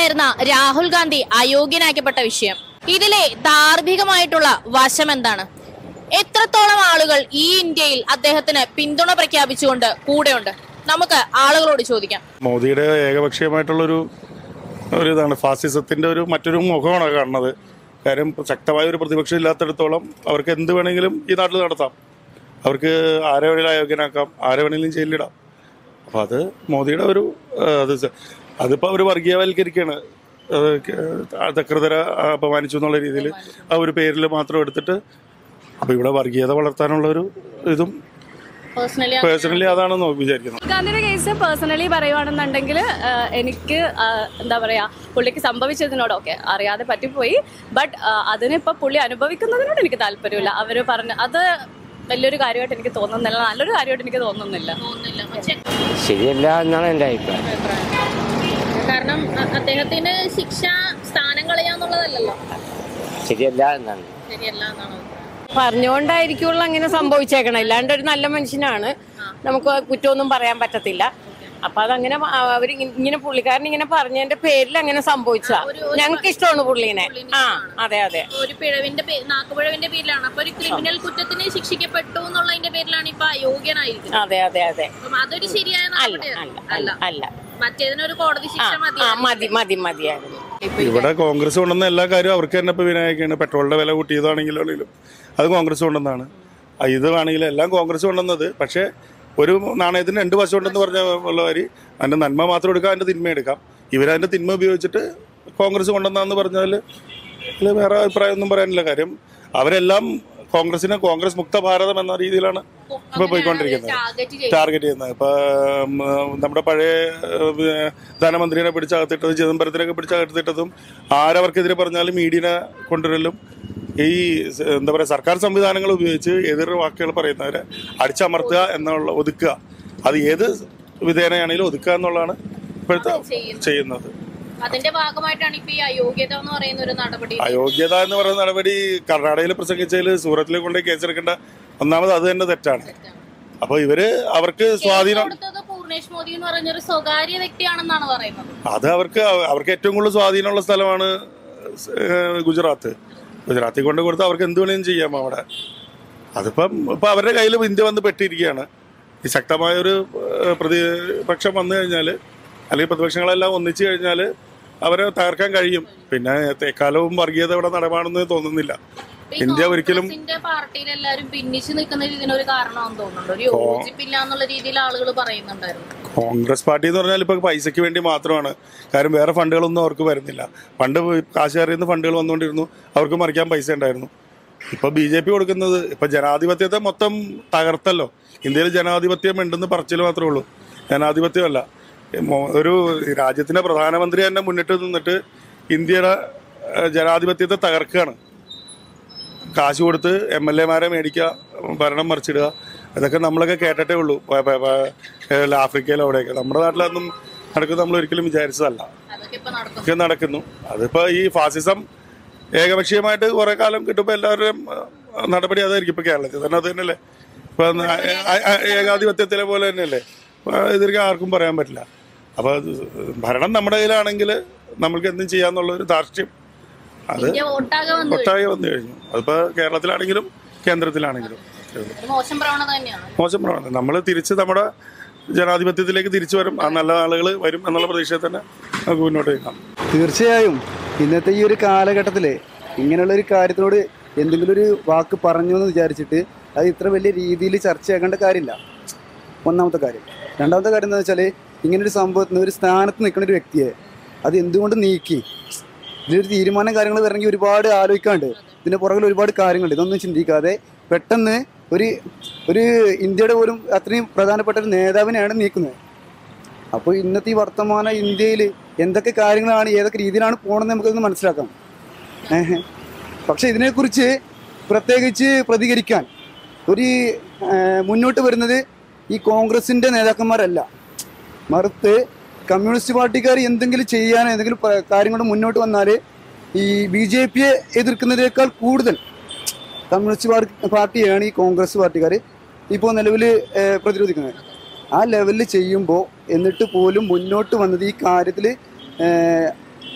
ഉണ്ടായിരുന്ന രാഹുൽ ഗാന്ധി അയോഗ്യനാക്കപ്പെട്ട വിഷയം ഇതിലെ ധാർമ്മികമായിട്ടുള്ള വശം എന്താണ് എത്രത്തോളം ആളുകൾ ഈ ഇന്ത്യയിൽ അദ്ദേഹത്തിന് പിന്തുണ പ്രഖ്യാപിച്ചുകൊണ്ട് കൂടെയുണ്ട് നമുക്ക് ആളുകളോട് ചോദിക്കാം മോദിയുടെ ഏകപക്ഷീയമായിട്ടുള്ളൊരു ഒരു ഇതാണ് ഫാസിസത്തിന്റെ ഒരു മറ്റൊരു മുഖമാണ് കാണുന്നത് കാര്യം ശക്തമായ ഒരു പ്രതിപക്ഷം ഇല്ലാത്തിടത്തോളം അവർക്ക് എന്ത് വേണമെങ്കിലും ഈ നാട്ടിൽ നടത്താം അവർക്ക് ആരെ വേണമെങ്കിലും അയോഗ്യനാക്കാം ആരെ വേണമെങ്കിലും ജയിലിലിടാം അപ്പോൾ അത് മോദിയുടെ ഒരു ആ, അത് സ- അതിപ്പോൾ അവർ വർഗീയവൽക്കരിക്കുകയാണ് അത് ക- അധികൃതരെ അപമാനിച്ചു എന്നുള്ള രീതിയിൽ ആ ഒരു പേരിൽ മാത്രം എടുത്തിട്ട് അപ്പോൾ ഇവിടെ വർഗീയത വളർത്താനുള്ള ഒരു ഇതും പേഴ്സണലി പേഴ്സണലി അതാണെന്ന് വിചാരിക്കുന്നത് ഗാന്ധിയുടെ കേസ് പേഴ്സണലി പറയുവാണെന്നുണ്ടെങ്കിൽ എനിക്ക് ആ, എന്താ പറയാ പുള്ളിക്ക് സംഭവിച്ചതിനോടൊക്കെ അറിയാതെ പറ്റിപ്പോയി ബട്ട് അതിനിപ്പോൾ പുള്ളി അനുഭവിക്കുന്നതിനോട് എനിക്ക് താല്പര്യമില്ല അവർ പറഞ്ഞ അത് വലിയൊരു കാര്യമായിട്ട് എനിക്ക് തോന്നുന്നില്ല നല്ലൊരു കാര്യമായിട്ട് എനിക്ക് തോന്നുന്നില്ല തോന്നുന്നില്ല പക്ഷെ ശരിയല്ല എന്നാണ് എൻ്റെ അഭിപ്രായം കാരണം അ- അദ്ദേഹത്തിന് ശിക്ഷ സ്ഥാനം കളയാന്നുള്ളതല്ലല്ലോ ശരിയല്ല എന്നാണ് ശരിയല്ല എന്നാണ് പറഞ്ഞുകൊണ്ടായിരിക്കുള്ളൂ അങ്ങനെ സംഭവിച്ചേക്കണം ഇല്ലാണ്ട് ഒരു നല്ല മനുഷ്യനാണ് നമുക്ക് കുറ്റമൊന്നും പറയാൻ പറ്റത്തില്ല അപ്പൊ അതങ്ങനെ അവർ ഇങ്ങനെ പുള്ളിക്കാരൻ ഇങ്ങനെ പറഞ്ഞതിന്റെ പേരിൽ അങ്ങനെ സംഭവിച്ചാ ഞങ്ങൾക്ക് ഇഷ്ടമാണ് പുള്ളീനെ ആ അതെ അതെ ഒരു പിഴവിന്റെ പേ- നാക്കുപിഴവിന്റെ പേരിലാണ് അപ്പൊ ഒരു ക്രിമിനൽ കുറ്റത്തിന് ശിക്ഷിക്കപ്പെട്ടു എന്നുള്ളതിന്റെ പേരിലാണ് ഇപ്പൊ അയോഗ്യനായിരിക്കുന്നത് അതെ അതെ അതെ അപ്പം അതൊരു ശരിയായ അല്ല നടപടിയാണ്. അല്ല അല്ല അല്ല മറ്റേതിനൊരു കോടതി ആ ശിക്ഷ മതി ആ മതി മതി മതിയായിരുന്നു ഇവിടെ കോൺഗ്രസ് കൊണ്ടുവന്ന എല്ലാ കാര്യവും അവർക്ക് തന്നെ ഇപ്പോൾ വിനായകയാണ് പെട്രോളിന്റെ വില കൂട്ടിയതാണെങ്കിലും അത് കോൺഗ്രസ് കൊണ്ടുവന്നാണ് ആ, ഇത് ആണെങ്കിലും എല്ലാം കോൺഗ്രസ് കൊണ്ടുവന്നത് പക്ഷേ ഒരു നാണയത്തിന് രണ്ട് വശം ഉണ്ടെന്ന് പറഞ്ഞ ഉള്ളവർ അതിന്റെ നന്മ മാത്രം എടുക്കാം അതിന്റെ തിന്മ എടുക്കാം ഇവരതിന്റെ തിന്മ ഉപയോഗിച്ചിട്ട് കോൺഗ്രസ് കൊണ്ടുവന്നാന്ന് പറഞ്ഞാൽ അതിൽ വേറെ അഭിപ്രായം ഒന്നും പറയാനില്ല കാര്യം അവരെല്ലാം കോൺഗ്രസിനെ കോൺഗ്രസ് മുക്ത ഭാരതം എന്ന രീതിയിലാണ് ഇപ്പൊ പോയിക്കൊണ്ടിരിക്കുന്നത് ടാർഗറ്റ് ചെയ്യും ടാർഗറ്റ് ചെയ്യുന്നത് ഇപ്പൊ ഉം, നമ്മുടെ പഴയ ഉം, ധനമന്ത്രിനെ പിടിച്ചകത്തിട്ടത് ചിദംബരത്തിനൊക്കെ പിടിച്ചകത്തിട്ടതും ആരവർക്കെതിരെ പറഞ്ഞാലും മീഡിയനെ കൊണ്ടുവരലും ഈ സ- എന്താ പറയുക സർക്കാർ സംവിധാനങ്ങൾ ഉപയോഗിച്ച് എതിർ വാക്കുകൾ പറയുന്നവരെ അടിച്ചമർത്തുക എന്നുള്ള ഒതുക്കുക അത് ഏത് വിധേനയാണെങ്കിലും ഒതുക്കുക എന്നുള്ളതാണ് ഇപ്പോഴത്തെ ചെയ്യുന്നത് അതിന്റെ ഭാഗമായിട്ടാണ് ഇപ്പൊ ഈ അയോഗ്യത എന്ന് പറയുന്ന ഒരു നടപടി അയോഗ്യത എന്ന് പറയുന്ന നടപടി കർണാടകയിൽ പ്രസംഗിച്ചതിൽ സൂറത്തിൽ കൊണ്ട് കേസെടുക്കേണ്ട ഒന്നാമത് അത് തന്നെ തെറ്റാണ് അപ്പൊ ഇവര് അവർക്ക് സ്വാധീനം കൊടുത്തത് പൂർണേഷ് മോദി എന്ന് പറയുന്ന ഒരു സ്വകാര്യ വ്യക്തിയാണെന്നാണ് പറയുന്നത് അത് അവർക്ക് അവർക്ക് ഏറ്റവും കൂടുതൽ സ്വാധീനമുള്ള സ്ഥലമാണ് സ് ഏഹ് ഗുജറാത്ത് ഗുജറാത്തിൽ കൊണ്ട് കൊടുത്ത് അവർക്ക് എന്ത് വേണേലും ചെയ്യാം അവിടെ അതിപ്പം ഇപ്പം അവരുടെ കയ്യിൽ ഇന്ത്യ വന്ന് പെട്ടിരിക്കുകയാണ് ഈ ശക്തമായൊരു ഏഹ്, പ്രതിപക്ഷം വന്നു കഴിഞ്ഞാൽ അല്ലെങ്കിൽ പ്രതിപക്ഷങ്ങളെല്ലാം ഒന്നിച്ചു കഴിഞ്ഞാൽ അവരെ തകർക്കാൻ കഴിയും പിന്നെ എക്കാലവും വർഗീയത ഇവിടെ നടപാണെന്ന് തോന്നുന്നില്ല ഇന്ത്യ ഒരിക്കലും കോൺഗ്രസിന്റെ പാർട്ടിയിൽ എല്ലാവരും ഭിന്നിച്ചു നിൽക്കുന്നത് ഇതിനൊരു കാരണമാണെന്ന് തോന്നുന്നുണ്ട് ഒരു യോജിപ്പില്ല എന്നുള്ള രീതിയിൽ ആളുകൾ പറയുന്നുണ്ടായിരുന്നു കോൺഗ്രസ് പാർട്ടി എന്ന് പറഞ്ഞാൽ ഇപ്പോൾ പൈസയ്ക്ക് വേണ്ടി മാത്രമാണ് കാര്യം വേറെ ഫണ്ടുകളൊന്നും അവർക്ക് വരുന്നില്ല പണ്ട് കാശുകാരിൽ നിന്ന് ഫണ്ടുകൾ വന്നുകൊണ്ടിരുന്നു അവർക്ക് മറിക്കാൻ പൈസ ഉണ്ടായിരുന്നു ഇപ്പൊ ബി ജെ പി കൊടുക്കുന്നത് ഇപ്പൊ ജനാധിപത്യത്തെ മൊത്തം തകർത്തല്ലോ ഇന്ത്യയിൽ ജനാധിപത്യം ഉണ്ടെന്ന് പറച്ചിൽ മാത്രമേ ഉള്ളൂ ജനാധിപത്യമല്ല മോ- ഒരു രാജ്യത്തിന്റെ പ്രധാനമന്ത്രി തന്നെ മുന്നിട്ട് നിന്നിട്ട് ഇന്ത്യയുടെ ഏഹ്, ജനാധിപത്യത്തെ തകർക്കുകയാണ് കാശ് കൊടുത്ത് എം എൽ എമാരെ മേടിക്കുക ഭരണം മറിച്ചിടുക ഇതൊക്കെ നമ്മളൊക്കെ കേട്ടിട്ടേ ഉള്ളൂ പ- പ- പ- ഏഹ് ആഫ്രിക്കയിലോ അവിടെയൊക്കെ നമ്മുടെ നാട്ടിലൊന്നും നടക്കും നമ്മൾ ഒരിക്കലും വിചാരിച്ചതല്ല അതൊക്കെ ഇപ്പൊ നടക്കും ഒക്കെ നടക്കുന്നു അതിപ്പോ ഈ ഫാസിസം ഏകപക്ഷീയമായിട്ട് കുറെ കാലം കിട്ടുമ്പോൾ എല്ലാവരുടെയും ആ, നടപടി അതായിരിക്കും ഇപ്പൊ കേരളത്തിൽ തന്നെ അത് തന്നെയല്ലേ ഇപ്പൊ ആ- ആ- ആ- ഏകാധിപത്യത്തിലെ പോലെ തന്നെയല്ലേ അപ്പൊ എതിർക്കാൻ ആർക്കും പറയാൻ പറ്റില്ല അപ്പൊ അത് ഭരണം നമ്മുടെ കയ്യിലാണെങ്കിൽ നമ്മൾക്ക് എന്തും ചെയ്യാന്നുള്ള ഒരു ധാർഷ്ട്യം അത് ഇന്ത്യ വോട്ടാകെ വന്നു ഒട്ടാകെ വന്നു കഴിഞ്ഞു അതിപ്പോ കേരളത്തിലാണെങ്കിലും കേന്ദ്രത്തിലാണെങ്കിലും ഒരു മോശം പ്രവണത തന്നെയാണ് മോശം പ്രവണത നമ്മൾ തിരിച്ച് നമ്മുടെ ജനാധിപത്യത്തിലേക്ക് തിരിച്ചു വരും ആ നല്ല ആളുകൾ വരും എന്നുള്ള പ്രതീക്ഷയിൽ തന്നെ നമുക്ക് മുന്നോട്ട് നീങ്ങാം തീർച്ചയായും ഇന്നത്തെ ഈ ഒരു കാലഘട്ടത്തിൽ ഇങ്ങനെയുള്ള ഒരു കാര്യത്തിനോട് എന്തെങ്കിലും ഒരു വാക്ക് പറഞ്ഞു എന്ന് വിചാരിച്ചിട്ട് അത് ഇത്ര വലിയ രീതിയിൽ ചർച്ചയാക്കേണ്ട കാര്യമില്ല ഒന്നാമത്തെ കാര്യം രണ്ടാമത്തെ കാര്യം എന്താ വെച്ചാൽ ഇങ്ങനൊരു സംഭവത്തിന് ഒരു സ്ഥാനത്ത് നിൽക്കുന്ന ഒരു വ്യക്തിയെ അത് എന്തുകൊണ്ട് നീക്കി ഇതിലൊരു തീരുമാനം കാര്യങ്ങൾ വരണമെങ്കിൽ ഒരുപാട് ആലോചിക്കാണ്ട് ഇതിന്റെ പുറകിൽ ഒരുപാട് കാര്യങ്ങളുണ്ട് ഇതൊന്നും ചിന്തിക്കാതെ പെട്ടെന്ന് ഒരു ഒരു ഇന്ത്യയുടെ പോലും അത്രയും പ്രധാനപ്പെട്ട ഒരു നേതാവിനെയാണ് നീക്കുന്നത് അപ്പോൾ ഇന്നത്തെ ഈ വർത്തമാന ഇന്ത്യയിൽ എന്തൊക്കെ കാര്യങ്ങളാണ് ഏതൊക്കെ രീതിയിലാണ് പോകണമെന്ന് നമുക്കൊന്ന് മനസ്സിലാക്കാം ഏഹ്. പക്ഷെ ഇതിനെക്കുറിച്ച് പ്രത്യേകിച്ച് പ്രതികരിക്കാൻ ഒരു ഏഹ്, മുന്നോട്ട് വരുന്നത് ഈ കോൺഗ്രസിൻ്റെ നേതാക്കന്മാരല്ല മറുത്ത് കമ്മ്യൂണിസ്റ്റ് പാർട്ടിക്കാർ എന്തെങ്കിലും ചെയ്യാൻ എന്തെങ്കിലും പ- കാര്യങ്ങൾ മുന്നോട്ട് വന്നാൽ ഈ ബി ജെ പിയെ എതിർക്കുന്നതിനേക്കാൾ കൂടുതൽ കമ്മ്യൂണിസ്റ്റ് പാർട്ടി പാർട്ടിയാണ് ഈ കോൺഗ്രസ് പാർട്ടിക്കാർ ഇപ്പോൾ നിലവിൽ പ്രതിരോധിക്കുന്നത് ആ ലെവലിൽ ചെയ്യുമ്പോൾ എന്നിട്ട് പോലും മുന്നോട്ട് വന്നത് ഈ കാര്യത്തിൽ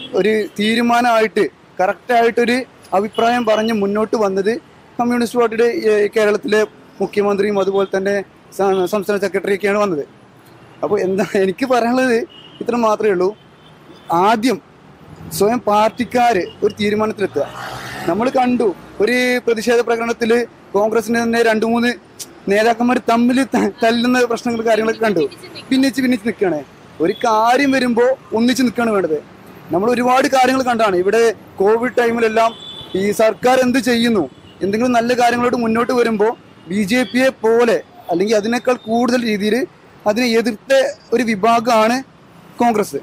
ഒരു തീരുമാനമായിട്ട് കറക്റ്റായിട്ടൊരു അഭിപ്രായം പറഞ്ഞ് മുന്നോട്ട് വന്നത് കമ്മ്യൂണിസ്റ്റ് പാർട്ടിയുടെ ഏഹ്, കേരളത്തിലെ മുഖ്യമന്ത്രിയും അതുപോലെ തന്നെ സ- സംസ്ഥാന സെക്രട്ടറിയൊക്കെയാണ് വന്നത് അപ്പോൾ എന്താ എനിക്ക് പറയാനുള്ളത് ഇത്ര മാത്രമേ ഉള്ളൂ ആദ്യം സ്വയം പാർട്ടിക്കാർ ഒരു തീരുമാനത്തിലെത്തുക നമ്മൾ കണ്ടു ഒരു പ്രതിഷേധ പ്രകടനത്തിൽ കോൺഗ്രസിന്റെ തന്നെ രണ്ടു മൂന്ന് നേതാക്കന്മാർ തമ്മിൽ ത- തല്ലുന്ന പ്രശ്നങ്ങൾ കാര്യങ്ങളൊക്കെ കണ്ടു ഭിന്നിച്ച് ഭിന്നിച്ച് നിൽക്കുകയാണ് ഒരു കാര്യം വരുമ്പോൾ ഒന്നിച്ച് നിൽക്കുകയാണ് വേണ്ടത് നമ്മൾ ഒരുപാട് കാര്യങ്ങൾ കണ്ടാണ് ഇവിടെ കോവിഡ് ടൈമിലെല്ലാം ഈ സർക്കാർ എന്ത് ചെയ്യുന്നു എന്തെങ്കിലും നല്ല കാര്യങ്ങളോട് മുന്നോട്ട് വരുമ്പോൾ ബി ജെ പിയെ പോലെ അല്ലെങ്കിൽ അതിനേക്കാൾ കൂടുതൽ രീതിയിൽ അതിനെ എതിർത്ത ഒരു വിഭാഗമാണ് കോൺഗ്രസ്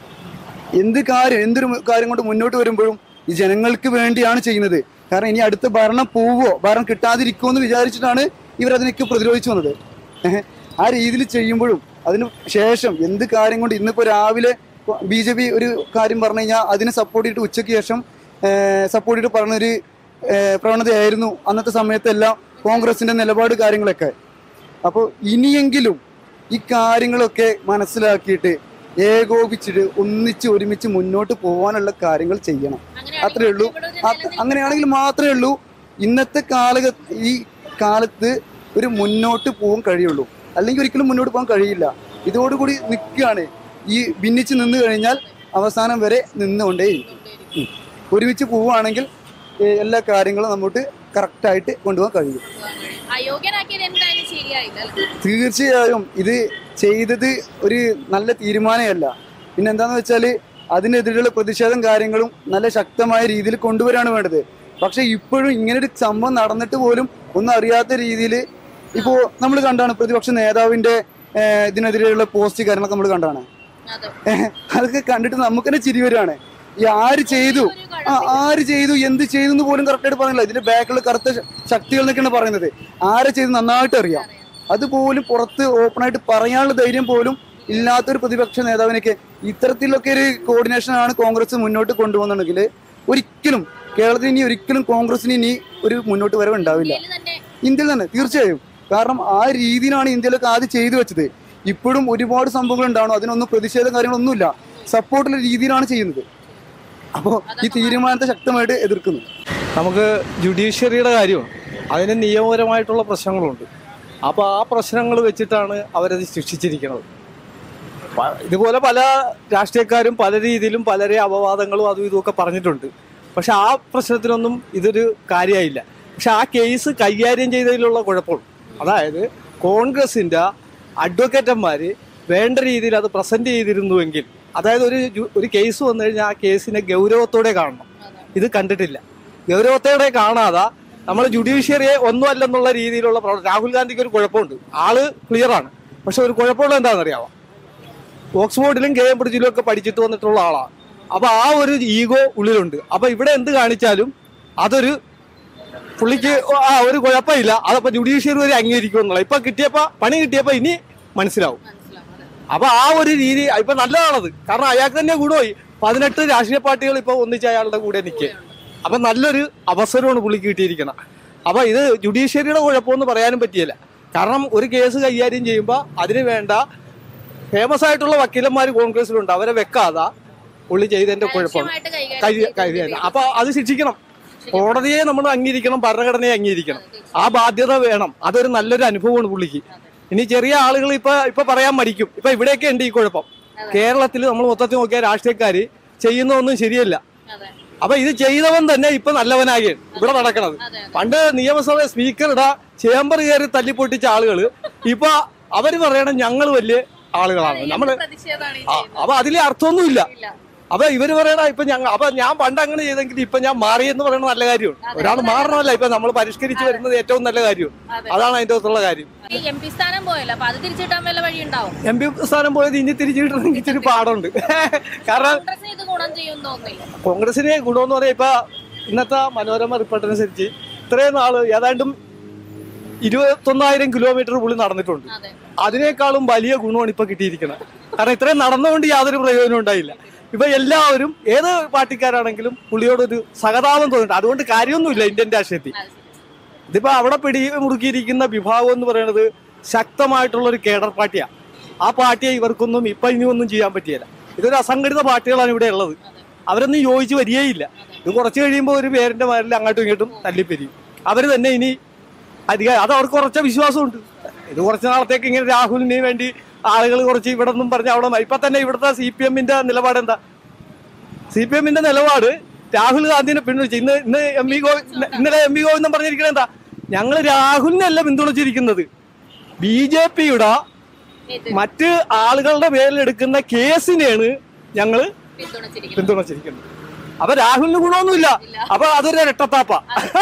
എന്ത് കാര്യം എന്തൊരു കാര്യം കൊണ്ട് മുന്നോട്ട് വരുമ്പോഴും ഈ ജനങ്ങൾക്ക് വേണ്ടിയാണ് ചെയ്യുന്നത് കാരണം ഇനി അടുത്ത ഭരണം പോവോ ഭരണം കിട്ടാതിരിക്കുമോ എന്ന് വിചാരിച്ചിട്ടാണ് ഇവർ അതിനൊക്കെ പ്രതിരോധിച്ചു വന്നത് ഏഹ്. ആ രീതിയിൽ ചെയ്യുമ്പോഴും അതിന് ശേഷം എന്ത് കാര്യം കൊണ്ട് ഇന്നിപ്പോ രാവിലെ ബി ജെ പി ഒരു കാര്യം പറഞ്ഞു കഴിഞ്ഞാൽ അതിനെ സപ്പോർട്ട് ചെയ്തിട്ട് ഉച്ചയ്ക്ക് ശേഷം സപ്പോർട്ട് ചെയ്തിട്ട് പറഞ്ഞൊരു ഏഹ്, പ്രവണതയായിരുന്നു അന്നത്തെ സമയത്തെല്ലാം കോൺഗ്രസിന്റെ നിലപാട് കാര്യങ്ങളൊക്കെ അപ്പോൾ ഇനിയെങ്കിലും ഈ കാര്യങ്ങളൊക്കെ മനസ്സിലാക്കിയിട്ട് ഏകോപിച്ചിട്ട് ഒന്നിച്ച് ഒരുമിച്ച് മുന്നോട്ട് പോകാനുള്ള കാര്യങ്ങൾ ചെയ്യണം അത്രേ ഉള്ളൂ അത് അങ്ങനെയാണെങ്കിൽ മാത്രമേ ഉള്ളൂ ഇന്നത്തെ കാലഘ ഈ കാലത്ത് ഒരു മുന്നോട്ട് പോകാൻ കഴിയുള്ളൂ അല്ലെങ്കിൽ ഒരിക്കലും മുന്നോട്ട് പോകാൻ കഴിയില്ല ഇതോടുകൂടി നിൽക്കുകയാണ് ഈ ഭിന്നിച്ച് നിന്ന് കഴിഞ്ഞാൽ അവസാനം വരെ നിന്നുകൊണ്ടേയിരിക്കും ഉം. ഒരുമിച്ച് പോവുകയാണെങ്കിൽ ഏഹ്, എല്ലാ കാര്യങ്ങളും നമുക്ക് കറക്റ്റായിട്ട് കൊണ്ടുപോകാൻ കഴിയും അയോഗ്യനാക്കിയത് എന്തായാലും ശരിയായില്ല അല്ലേ? തീർച്ചയായും ഇത് ചെയ്തത് ഒരു നല്ല തീരുമാനമല്ല പിന്നെ എന്താന്ന് വെച്ചാൽ അതിനെതിരെയുള്ള പ്രതിഷേധം കാര്യങ്ങളും നല്ല ശക്തമായ രീതിയിൽ കൊണ്ടുവരാണ് വേണ്ടത് പക്ഷെ ഇപ്പോഴും ഇങ്ങനെ ഒരു സംഭവം നടന്നിട്ട് പോലും ഒന്നും അറിയാത്ത രീതിയിൽ ഇപ്പോ നമ്മൾ കണ്ടാണ് പ്രതിപക്ഷ നേതാവിന്റെ ഏഹ്, ഇതിനെതിരെയുള്ള പോസ്റ്റ് കാര്യങ്ങളൊക്കെ നമ്മൾ കണ്ടാണ് അതെ. ഏഹ്, അതൊക്കെ കണ്ടിട്ട് നമുക്ക് തന്നെ ചിരി വരികയാണ് ഈ ആര് ചെയ്തു ആ ആര് ചെയ്തു എന്ത് ചെയ്തു എന്ന് പോലും കറക്റ്റായിട്ട് പറയുന്നില്ല ഇതിന്റെ ബാക്കിലുള്ള കറുത്ത ശ- ശക്തികൾ എന്നൊക്കെയാണ് പറയുന്നത് ആരെ ചെയ്തു നന്നായിട്ട് അറിയാം അതുപോലും പുറത്ത് ഓപ്പണായിട്ട് പറയാനുള്ള ധൈര്യം പോലും ഇല്ലാത്തൊരു പ്രതിപക്ഷ നേതാവിനൊക്കെ ഇത്തരത്തിലൊക്കെ ഒരു കോർഡിനേഷൻ ആണ് കോൺഗ്രസ് മുന്നോട്ട് കൊണ്ടുപോകുന്നുണ്ടെങ്കിൽ ഒരിക്കലും കേരളത്തിൽ ഇനി ഒരിക്കലും കോൺഗ്രസിന് ഇനി ഒരു മുന്നോട്ട് വരവ് ഉണ്ടാവില്ല ഇതില് തന്നെ ഇന്ത്യയിൽ തന്നെ തീർച്ചയായും കാരണം ആ രീതിയിലാണ് ഇന്ത്യയിലൊക്കെ ആദ്യം ചെയ്തു വെച്ചത് ഇപ്പോഴും ഒരുപാട് സംഭവങ്ങൾ ഉണ്ടാവണം അതിനൊന്നും പ്രതിഷേധം കാര്യങ്ങളൊന്നുമില്ല സപ്പോർട്ടുള്ള രീതിയിലാണ് ചെയ്യുന്നത് അപ്പോൾ ഈ തീരുമാനത്തെ ശക്തമായിട്ട് എതിർക്കുന്നു നമുക്ക് ജുഡീഷ്യറിയുടെ കാര്യമാണ് അതിന് നിയമപരമായിട്ടുള്ള പ്രശ്നങ്ങളുണ്ട് അപ്പോൾ ആ പ്രശ്നങ്ങൾ വെച്ചിട്ടാണ് അവരത് ശിക്ഷിച്ചിരിക്കുന്നത് പ- ഇതുപോലെ പല രാഷ്ട്രീയക്കാരും പല രീതിയിലും പലരെ അപവാദങ്ങളും അതും ഇതുമൊക്കെ പറഞ്ഞിട്ടുണ്ട് പക്ഷെ ആ പ്രശ്നത്തിനൊന്നും ഇതൊരു കാര്യമായില്ല പക്ഷെ ആ കേസ് കൈകാര്യം ചെയ്തതിലുള്ള കുഴപ്പമുള്ളൂ അതായത് കോൺഗ്രസിൻ്റെ അഡ്വക്കേറ്റന്മാർ വേണ്ട രീതിയിൽ അത് പ്രസന്റ് ചെയ്തിരുന്നുവെങ്കിൽ അതായത് ഒരു ജു- ഒരു കേസ് വന്നു കഴിഞ്ഞാൽ ആ കേസിനെ ഗൗരവത്തോടെ കാണണം ഇത് കണ്ടിട്ടില്ല ഗൗരവത്തോടെ കാണാതെ നമ്മൾ ജുഡീഷ്യറിയെ ഒന്നും അല്ലെന്നുള്ള രീതിയിലുള്ള പ്രവർത്തനം രാഹുൽ ഗാന്ധിക്ക് ഒരു കുഴപ്പമുണ്ട് ആള് ക്ലിയർ ആണ് പക്ഷെ ഒരു കുഴപ്പമുള്ള എന്താണെന്നറിയാമോ ഓക്സ്ഫോർഡിലും കേംബ്രിഡ്ജിലും ഒക്കെ പഠിച്ചിട്ട് വന്നിട്ടുള്ള ആളാണ് അപ്പൊ ആ ഒരു ഈഗോ ഉള്ളിലുണ്ട് അപ്പൊ ഇവിടെ എന്ത് കാണിച്ചാലും അതൊരു പുള്ളിക്ക് ആ ഒരു കുഴപ്പമില്ല അതപ്പോ ജുഡീഷ്യറി വരെ അംഗീകരിക്കുമെന്നുള്ള ഇപ്പൊ കിട്ടിയപ്പോ പണി കിട്ടിയപ്പോ ഇനി മനസ്സിലാവും അപ്പൊ ആ ഒരു രീതി ഇപ്പൊ നല്ലതാണത് കാരണം അയാൾക്ക് തന്നെ ഗുണമായി പതിനെട്ട് രാഷ്ട്രീയ പാർട്ടികൾ ഇപ്പൊ ഒന്നിച്ച് അയാളുടെ കൂടെ നിൽക്കുക അപ്പൊ നല്ലൊരു അവസരമാണ് പുള്ളിക്ക് കിട്ടിയിരിക്കണം അപ്പൊ ഇത് ജുഡീഷ്യറിയുടെ കുഴപ്പമൊന്നും പറയാനും പറ്റിയില്ല കാരണം ഒരു കേസ് കൈകാര്യം ചെയ്യുമ്പോൾ അതിന് വേണ്ട ഫേമസ് ആയിട്ടുള്ള വക്കീലന്മാർ കോൺഗ്രസിലുണ്ട് അവരെ വെക്കാതെ പുള്ളി ചെയ്തതിന്റെ കുഴപ്പമാണ് കൃത്യമായിട്ട് കൈകാര്യം കൈ ചെയ്ത് കൈകാര്യം അപ്പൊ അത് ശിക്ഷിക്കണം കോടതിയെ നമ്മൾ അംഗീകരിക്കണം ഭരണഘടനയെ അംഗീകരിക്കണം ആ ബാധ്യത വേണം അതൊരു നല്ലൊരു അനുഭവമാണ് പുള്ളിക്ക് ഇനി ചെറിയ ആളുകൾ ഇപ്പൊ ഇപ്പൊ പറയാൻ മടിക്കും ഇപ്പൊ ഇവിടെയൊക്കെ ഉണ്ട് ഈ കുഴപ്പം കേരളത്തിൽ നമ്മൾ മൊത്തത്തിൽ നോക്കിയാൽ രാഷ്ട്രീയക്കാര് ചെയ്യുന്നതൊന്നും ശരിയല്ല അതെ. അപ്പൊ ഇത് ചെയ്തവൻ തന്നെ ഇപ്പൊ നല്ലവനാകുകയാണ് ഇവിടെ നടക്കണത് പണ്ട് നിയമസഭ സ്പീക്കറുടെ ചേംബർ കയറി തല്ലിപ്പൊട്ടിച്ച ആളുകള് ഇപ്പൊ അവര് പറയണം ഞങ്ങൾ വലിയ ആളുകളാണ് നമ്മള് പ്രതിഷേധമാണ് ഈ ആ, ചെയ്യുന്നത്. അപ്പൊ അതിൽ അർത്ഥമൊന്നുമില്ല ഇല്ല. അപ്പൊ ഇവര് പറയണ ഇപ്പൊ ഞങ്ങൾ അപ്പൊ ഞാൻ പണ്ട് അങ്ങനെ ചെയ്തെങ്കിൽ ഇപ്പൊ ഞാൻ മാറി എന്ന് പറയുന്ന നല്ല കാര്യമാണ് ഒരാൾ മാറണമല്ല ഇപ്പൊ നമ്മൾ പരിഷ്കരിച്ച് വരുന്നത് ഏറ്റവും നല്ല കാര്യമാണ് അതാണ് അതിന്റെ അകത്തുള്ള കാര്യം ഈ എം പി സ്ഥാനം പോയല്ലോ അപ്പൊ അത് തിരിച്ചിട്ടാൻ വല്ല വഴി ഉണ്ടാവും എം പി സ്ഥാനം പോയത് ഇനി തിരിച്ചു കിട്ടണമെങ്കിൽ ഇച്ചിരി പാടുണ്ട് കാരണം കോൺഗ്രസിന് ഇത് ഗുണം ചെയ്യും തോന്നുന്നില്ല കോൺഗ്രസിന് ഗുണമെന്ന് പറയാം ഇപ്പൊ ഇന്നത്തെ മനോരമ റിപ്പോർട്ട് അനുസരിച്ച് ഇത്രയും നാള് ഏതാണ്ടും ഇരുപത്തൊന്നായിരം കിലോമീറ്റർ പുള്ളി നടന്നിട്ടുണ്ട് അതെ അതിനേക്കാളും വലിയ ഗുണമാണ് ഇപ്പൊ കിട്ടിയിരിക്കുന്നത് കാരണം ഇത്രയും നടന്നുകൊണ്ട് യാതൊരു പ്രയോജനം ഉണ്ടായില്ല ഇപ്പൊ എല്ലാവരും ഏത് പാർട്ടിക്കാരാണെങ്കിലും പുള്ളിയോടൊരു സഹതാപം തോന്നിട്ടുണ്ട് അതുകൊണ്ട് കാര്യമൊന്നുമില്ല ഇന്ത്യൻ രാഷ്ട്രീയത്തിൽ അത് ശരി. ഇതിപ്പോ അവിടെ പിടി മുറുക്കിയിരിക്കുന്ന വിഭാഗം എന്ന് പറയുന്നത് ശക്തമായിട്ടുള്ള ഒരു കേഡർ പാർട്ടിയാണ് ആ പാർട്ടിയെ ഇവർക്കൊന്നും ഇപ്പൊ ഇനി ഒന്നും ചെയ്യാൻ പറ്റിയല്ല ഇതൊരു അസംഘടിത പാർട്ടികളാണ് ഇവിടെ ഉള്ളത് അവരൊന്നും യോജിച്ച് വരികയില്ല ഇത് കുറച്ച് കഴിയുമ്പോൾ ഒരു പേരിന്റെ മാരിൽ അങ്ങോട്ടും ഇങ്ങോട്ടും തല്ലിപ്പിരിയും അവർ തന്നെ ഇനി അധികം അത് അവർക്ക് കുറച്ച വിശ്വാസമുണ്ട് ഇത് കുറച്ച് നാളത്തേക്ക് ഇങ്ങനെ രാഹുലിന് വേണ്ടി ആളുകൾ കുറച്ച് ഇവിടെ നിന്നും പറഞ്ഞ് അവിടെ ഇപ്പൊ തന്നെ ഇവിടുത്തെ സി പി എമ്മിന്റെ നിലപാട് എന്താ സി പി എമ്മിന്റെ നിലപാട് രാഹുൽ ഗാന്ധിനെ പിന്തുണച്ച് ഇന്ന് ഇന്ന് എം വി ഗോ ഇന്നലെ എം വി ഗോവിന്ദൻ പറഞ്ഞിരിക്കുന്നത് എന്താ ഞങ്ങൾ രാഹുലിനല്ല പിന്തുണച്ചിരിക്കുന്നത് ബി ജെ പിയുടെ മറ്റ് ആളുകളുടെ പേരിലെടുക്കുന്ന കേസിനെയാണ് ഞങ്ങൾ പിന്തുണച്ചിരിക്കുന്നത് പിന്തുണച്ചിരിക്കുന്നത് അപ്പൊ രാഹുലിന് ഗുണമൊന്നുമില്ല അപ്പൊ അതൊരു ഇരട്ടത്താപ്പ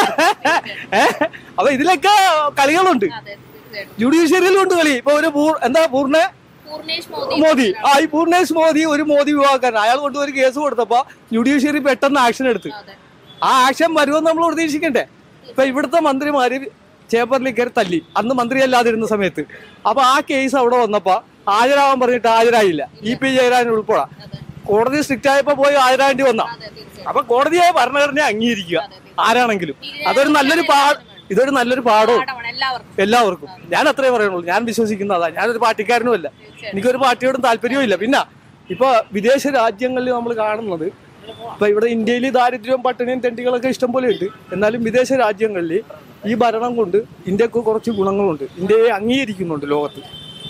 ഏ അപ്പൊ ഇതിലൊക്കെ കളികളുണ്ട് അതെ തീർച്ചയായിട്ടും. ജുഡീഷ്യറിയിലും ഉണ്ട് കളി ഇപ്പൊ ഒരു പൂർ- എന്താ പൂർണ്ണ പൂർണേഷ് മോദി മോദി ആ ഈ പൂർണേഷ് മോദി ഒരു മോദി വിഭാഗക്കാരൻ അയാൾ കൊണ്ട് ഒരു കേസ് കൊടുത്തപ്പോ ജുഡീഷ്യറി പെട്ടെന്ന് ആക്ഷൻ എടുത്ത് അതെ ആ ആക്ഷൻ വരുമെന്ന് നമ്മൾ പ്രതീക്ഷിക്കണ്ടേ ഇപ്പൊ ഇവിടുത്തെ മന്ത്രിമാര് ചേപ്പറിൽ കയറി തല്ലി അന്ന് മന്ത്രിയല്ലാതിരുന്ന സമയത്ത് അപ്പൊ ആ കേസ് അവിടെ വന്നപ്പോ ഹാജരാവാൻ പറഞ്ഞിട്ട് ഹാജരായില്ല ഇ പി ജയരാജൻ ഉൾപ്പെടെ കോടതി സ്ട്രിക്റ്റ് ആയപ്പോ പോയി ഹാജരാകേണ്ടി വന്ന അതെ തീർച്ചയായിട്ടും അപ്പൊ കോടതിയായ ഭരണഘടനയെ അംഗീകരിക്കുക ആരാണെങ്കിലും അതൊരു നല്ലൊരു പാ ഇതൊരു നല്ലൊരു പാഠവും പാഠമാണ് എല്ലാവർക്കും എല്ലാവർക്കും ഞാൻ അത്രേ പറയുന്നുള്ളൂ ഞാൻ വിശ്വസിക്കുന്നതാ ഞാനൊരു പാർട്ടിക്കാരനുമല്ല എനിക്കൊരു പാർട്ടിയോടും താല്പര്യവും ഇല്ല പിന്നെ ഇപ്പൊ വിദേശ രാജ്യങ്ങളിൽ നമ്മൾ കാണുന്നത് ഇപ്പൊ ഇവിടെ ഇന്ത്യയിൽ ദാരിദ്ര്യവും പട്ടിണിയും തെണ്ടികളൊക്കെ ഇഷ്ടം പോലെ ഉണ്ട് എന്നാലും വിദേശ രാജ്യങ്ങളിൽ ഈ ഭരണം കൊണ്ട് ഇന്ത്യക്ക് കുറച്ച് ഗുണങ്ങളുണ്ട് ഇന്ത്യയെ അംഗീകരിക്കുന്നുണ്ട് ലോകത്ത്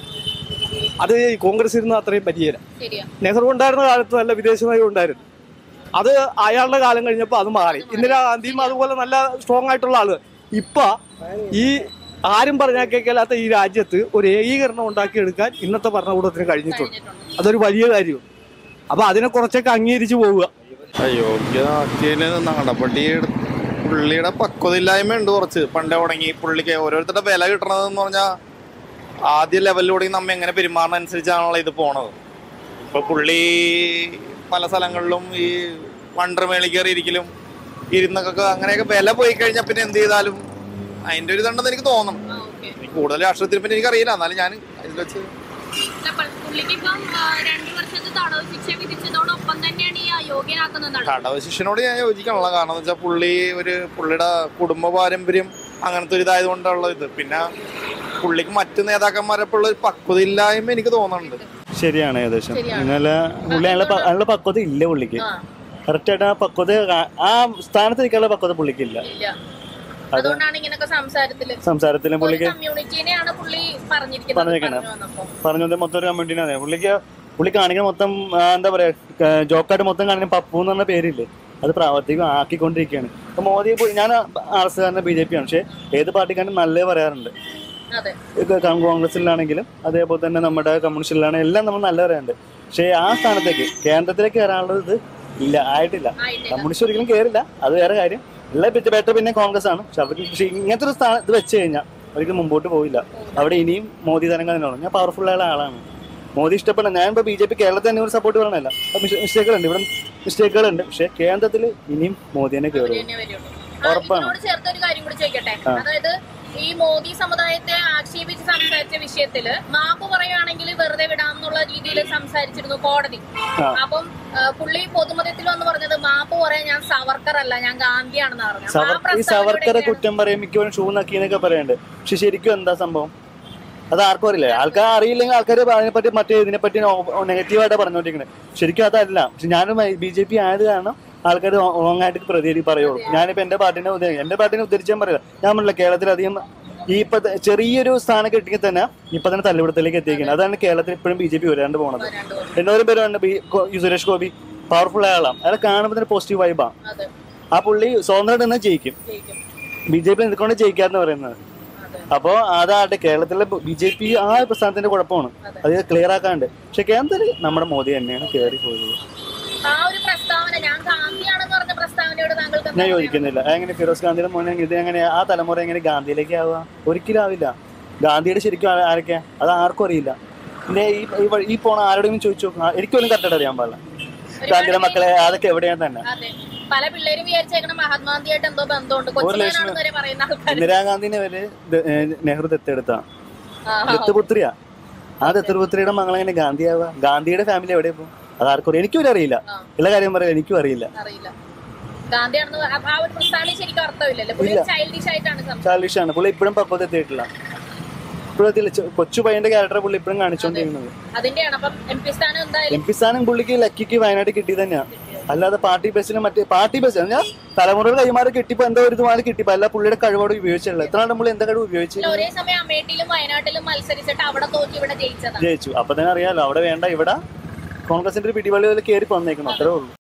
അത് ഈ കോൺഗ്രസ് ഇരുന്ന അത്രയും പരിചയം ശരിയാ നെഹ്റു ഉണ്ടായിരുന്ന കാലത്ത് നല്ല വിദേശ നയം ഉണ്ടായിരുന്നു അത് അയാളുടെ കാലം കഴിഞ്ഞപ്പോൾ അത് മാറി ഇന്ദിരാഗാന്ധിയും അതുപോലെ നല്ല സ്ട്രോങ് ആയിട്ടുള്ള ആള് ഇപ്പൊ ഈ ആരും പറഞ്ഞാൽ കേൾക്കാത്ത ഈ രാജ്യത്ത് ഒരു ഏകീകരണം ഉണ്ടാക്കിയെടുക്കാൻ ഇന്നത്തെ ഭരണകൂടത്തിന് കഴിഞ്ഞിട്ടുണ്ട് അതൊരു വലിയ കാര്യമാണ് അപ്പൊ അതിനെ കുറച്ചൊക്കെ അംഗീകരിച്ചു പോവുക യോഗ്യതയില് നടപടി പുള്ളിയുടെ പക്വതയില്ലായ്മ ഉണ്ട് കുറച്ച് പണ്ടേ തുടങ്ങി പുള്ളിക്ക് ഓരോരുത്തരുടെ വില കിട്ടണതെന്ന് പറഞ്ഞാൽ ആദ്യ ലെവലിലൂടെ നമ്മ എങ്ങനെ പെരുമാറുന്ന അനുസരിച്ചാണല്ലോ ഇത് പോണത് ഇപ്പൊ പുള്ളി പല സ്ഥലങ്ങളിലും ഈ വണ്ടർമേളി കയറി ഇരിക്കലും ഇരുന്നൊക്കെ അങ്ങനെയൊക്കെ വില പോയി കഴിഞ്ഞാൽ പിന്നെ എന്ത് ചെയ്താലും അതിന്റെ ഒരു ഇതുണ്ടെന്ന് എനിക്ക് തോന്നണം ആ, okay. എനിക്ക് കൂടുതൽ രാഷ്ട്രീയത്തിനെ പറ്റി എനിക്കറിയില്ല എന്നാലും ഞാൻ ഇതിൽ വെച്ച് അല്ല, പ- പുള്ളിക്ക് ഇപ്പം ആ, രണ്ട് വർഷത്തെ തടവ് ശിക്ഷ വിധിച്ചതോടൊപ്പം തന്നെയാണ് ഈ അയോഗ്യനാക്കുന്നതാണ് തടവ് ശിക്ഷനോട് ഞാൻ യോജിക്കാനുള്ള കാരണം എന്ന് വെച്ചാൽ പുള്ളി ഒരു പുള്ളിയുടെ കുടുംബ പാരമ്പര്യം അങ്ങനത്തെ ഒരു ഇതായതുകൊണ്ടുള്ള ഇത് പിന്നെ പുള്ളിക്ക് മറ്റു നേതാക്കന്മാരെപ്പോൾ ഒരു പക്വതയില്ലായ്മ എനിക്ക് തോന്നുന്നുണ്ട് ശരിയാണ് ഏകദേശം ശരിയാണ്. ഇന്നലെ പുള്ളി അതിനുള്ള പ- അതിനുള്ള പക്വത ഇല്ല പുള്ളിക്ക് ആ, കറക്റ്റ് ആയിട്ട് ആ പക്വത കാ- ആ സ്ഥാനത്ത് നിൽക്കാനുള്ള പക്വത പുള്ളിക്കില്ല ഇല്ല അതുകൊണ്ടാണ് ഇങ്ങനൊക്കെ സംസാരത്തില് സംസാരത്തിലും ഒരു പുള്ളിക്ക് കമ്മ്യൂണിറ്റിനെയാണ് പുള്ളി പറഞ്ഞിരിക്കുന്നത് പറഞ്ഞേക്കണെ. പറഞ്ഞു വന്നപ്പോ. പറഞ്ഞത് മൊത്തം ഒരു കമ്മ്യൂണിറ്റിനാണ് പുള്ളിക്ക് പുള്ളി കാണിക്കുന്ന മൊത്തം ആ, എന്താ പറയാ ജോക്കായിട്ട് മൊത്തം കാണിക്കുന്ന പപ്പു എന്ന് പറഞ്ഞ പേരില്ലേ അത് പ്രാവർത്തികം ആക്കിക്കൊണ്ടിരിക്കുകയാണ് ഇപ്പൊ മോദി ഇപ്പൊ ഞാൻ ആർ എസ് കാരനെ ബി ജെ പി ആണ് പക്ഷെ ഏത് പാർട്ടിക്കാരും നല്ലത് പറയാറുണ്ട് അതെ ഇത് ക- കോൺഗ്രസിലാണെങ്കിലും അതേപോലെ തന്നെ നമ്മുടെ കമ്മ്യൂണിസ്റ്റിലാണെങ്കിലും എല്ലാം നമ്മൾ നല്ല പറയാറുണ്ട് പക്ഷേ ആ സ്ഥാനത്തേക്ക് കേന്ദ്രത്തിലേക്ക് കയറാനുള്ളത് ഇത് ഇല്ല ആയിട്ടില്ല ആയിട്ടില്ല കമ്മ്യൂണിസ്റ്റ് ഒരിക്കലും കയറില്ല അത് വേറെ കാര്യം എല്ലാം ബെറ്റർ ബെറ്റർ പിന്നെ കോൺഗ്രസ് ആണ് പക്ഷെ അവർക്ക് പക്ഷേ ഇങ്ങനത്തെ ഒരു സ്ഥാനം ഇത് വെച്ച് കഴിഞ്ഞാൽ ഒരിക്കലും മുമ്പോട്ട് പോയില്ല അവിടെ ഇനിയും മോദി തരംഗം തന്നെയാണ് ഞാൻ പവർഫുൾ ആയ ആളാണ് മോദി ഇഷ്ടപ്പെടണം ഞാൻ ഇപ്പോൾ ബി ജെ പി കേരളത്തിൽ തന്നെ ഒരു സപ്പോർട്ട് പറയണല്ല മിസ്റ്റേക്കുകളുണ്ട് ഇവിടെ മിസ്റ്റേക്കുകളുണ്ട് പക്ഷേ കേന്ദ്രത്തിൽ ഇനിയും മോദി തന്നെ അവര് കയറും തന്നെ വരുള്ളൂ. ആ, ഉറപ്പാണ്. ഇതിനോട് ചേർത്ത് ഒരു കാര്യം കൂടി ചോദിക്കട്ടെ ആ. അതായത് ഈ മോദി സമുദായത്തെ ആക്ഷേപിച്ച് സംസാരിച്ച വിഷയത്തില് മാപ്പ് പറയുകയാണെങ്കിൽ വെറുതെ വിടാമെന്നുള്ള രീതിയിൽ സംസാരിച്ചിരുന്നു കോടതി ആ. അപ്പം ആ, പുള്ളി പൊതുമതത്തിൽ വന്ന് പറഞ്ഞത് മാപ്പ് പറയാൻ ഞാൻ സവർക്കർ അല്ല ഞാൻ ഗാന്ധിയാണെന്ന് പറഞ്ഞു അപ്പൊ ആ സവർ ഈ പ്രസ്താവനയോട് സവർക്കറെ എങ്ങനെയാണ്? കുറ്റം പറയും മിക്കവരും ഷൂ നക്കിന്നൊക്കെ പറയുന്നുണ്ട് പക്ഷെ ശരിക്കും എന്താ സംഭവം അത് ആർക്കും അറിയില്ല ആൾക്കാർ അറിയില്ലെങ്കിൽ ആൾക്കാർ അതിനെപ്പറ്റി മറ്റേ ഇതിനെപ്പറ്റി നെഗറ്റീവായിട്ട് പറഞ്ഞുകൊണ്ടിരിക്കുന്നത് ശരിക്കും അതല്ല പക്ഷെ ഞാനും ബി ജെ പി ആയത് കാരണം ആൾക്കാർ റോങ് ആയിട്ട് പ്രതികരി പറയുള്ളൂ ഞാനിപ്പോ എന്റെ പാർട്ടിനെ ഉദ്ധരി എന്റെ പാർട്ടിനെ ഉദ്ധരിച്ചാൽ പറയില്ല ഞാൻ പറഞ്ഞില്ല കേരളത്തിൽ അധികം ഈ ഇപ്പൊ ത- ചെറിയൊരു സ്ഥാനം കിട്ടിയെങ്കിൽ തന്നെ ഇപ്പൊ തന്നെ തല്ലിവിടത്തിലേക്ക് എത്തിയിരിക്കുന്നത് അതാണ് കേരളത്തിൽ ഇപ്പോഴും ബി ജെ പി വരാണ്ട് പോണത് വരാണ്ട് പോകും. എന്നോരും പേരുണ്ട് ബി ഗോ- ഈ സുരേഷ് ഗോപി പവർഫുൾ ആയ ആളാണ് അയാളെ കാണുമ്പോൾ തന്നെ പോസിറ്റീവ് വൈബാ അതെ ആ പുള്ളി സ്വതന്ത്രമായിട്ട് തന്നെ ജയിക്കും ജയിക്കും ബി ജെ പി നിൽക്കൊണ്ട് ജയിക്കാന്ന് പറയുന്നത് അതെ അപ്പോ അതാട്ടെ കേരളത്തിലെ ബി ജെ പി ആ പ്രസ്ഥാനത്തിന്റെ കുഴപ്പമാണ് അത് ക്ലിയർ ആക്കാണ്ട് പക്ഷെ കേന്ദ്രത്തിൽ നമ്മുടെ മോദി തന്നെയാണ് കയറി പോയത് ആ ഒരു പ്രസ്താവന ഞാൻ ഗാന്ധിയാണെന്ന് പറഞ്ഞ പ്രസ്താവനയോട് താങ്കൾക്ക് എന്താ ഞാൻ പറയാ? യോജിക്കുന്നില്ല എങ്ങനെ ഫിറോസ് ഗാന്ധിയുടെ മോനെ ഇത് എങ്ങനെ ആ തലമുറ എങ്ങനെ ഗാന്ധിയിലേക്ക് ആവുക ഒരിക്കലും ആവില്ല ഗാന്ധിയുടെ ശരിക്കും ആ- ആരൊക്കെയാ അത് ആർക്കും അറിയില്ല പിന്നെ ഈ ഈ വഴി- ഈ പോണ ആരോടെങ്കിലും ചോദിച്ചു എനിക്കൊന്നും കറക്റ്റായിട്ട് അറിയാൻ പാടില്ല ഗാന്ധിയുടെ മക്കളെ അതൊക്കെ എവിടെയാണ് തന്നെ അതെ പല പിള്ളേരും വിചാരിച്ചേക്കണം മഹാത്മാഗാന്ധിയായിട്ട് എന്തോ ബന്ധമുണ്ട് കൊച്ചുമോനാണെന്ന് വരെ പറയുന്ന ആൾക്കാർ ഇന്ദിരാഗാന്ധിനെ വരെ ദ- ഏ, നെഹ്റു ദത്തെടുത്താ ദത്തുപുത്രിയാ ആ ദത്തുപുത്രിയുടെ മകളെങ്ങനെ ഗാന്ധിയാവുക ഗാന്ധിയുടെ ഫാമിലി എവിടെ പോകും അത് ആർക്കും അറിയാം എനിക്കും അറിയില്ല ആ. ഉള്ള കാര്യം പറയാം എനിക്കും അറിയില്ല അറിയില്ല ഗാന്ധിയാണെന്ന് പ- ആ ഒരു പ്രസ്ഥാനം ശരിക്കും അർത്ഥമില്ലല്ലോ പുള്ളി ഇല്ല. ചൈൽഡിഷ് ആയിട്ടാണ് സംസാരിച്ചത് ചാലിഷാണ് പുള്ളി ഇപ്പോഴും പക്വത എത്തിയിട്ടില്ല ഇപ്പോഴും എത്തിയില്ല ചെ- കൊച്ചു പയ്യന്റെ ക്യാരക്ടർ പുള്ളി ഇപ്പോഴും കാണിച്ചുകൊണ്ടിരിക്കുന്നത് അതിന്റെയാണ് അപ്പം എം പി സ്ഥാനം എന്തായാലും എം പി സ്ഥാനം പുള്ളിക്ക് ലക്കിക്ക് വയനാട് കിട്ടി തന്നെയാണ് അല്ലാതെ പാർട്ടി ബസ്സിന് മറ്റേ പാർട്ടി ബസ് ഞാൻ തലമുറകൾ കൈമാറി കിട്ടിയപ്പോ എന്തോ ഒരു ഇതുമാതിരി കിട്ടിയപ്പോ അല്ല പുള്ളിയുടെ കഴിവോട് ഉപയോഗിച്ചില്ല എത്ര നാൾ നമ്മൾ എന്താ കഴിവ് ഉപയോഗിച്ചു ഒരേ സമയം അമേഠിയിലും വയനാട്ടിലും മത്സരിച്ചിട്ട് അവിടെ തോറ്റി ഇവിടെ ജയിച്ചതാണ് ജയിച്ചു അപ്പൊ തന്നെ അറിയാലോ അവിടെ വേണ്ട ഇവിടെ കോൺഗ്രസിന്റെ ഒരു പിടിവള്ളി പോലെ കയറി വന്നേക്കണം അത്രേ ഉള്ളൂ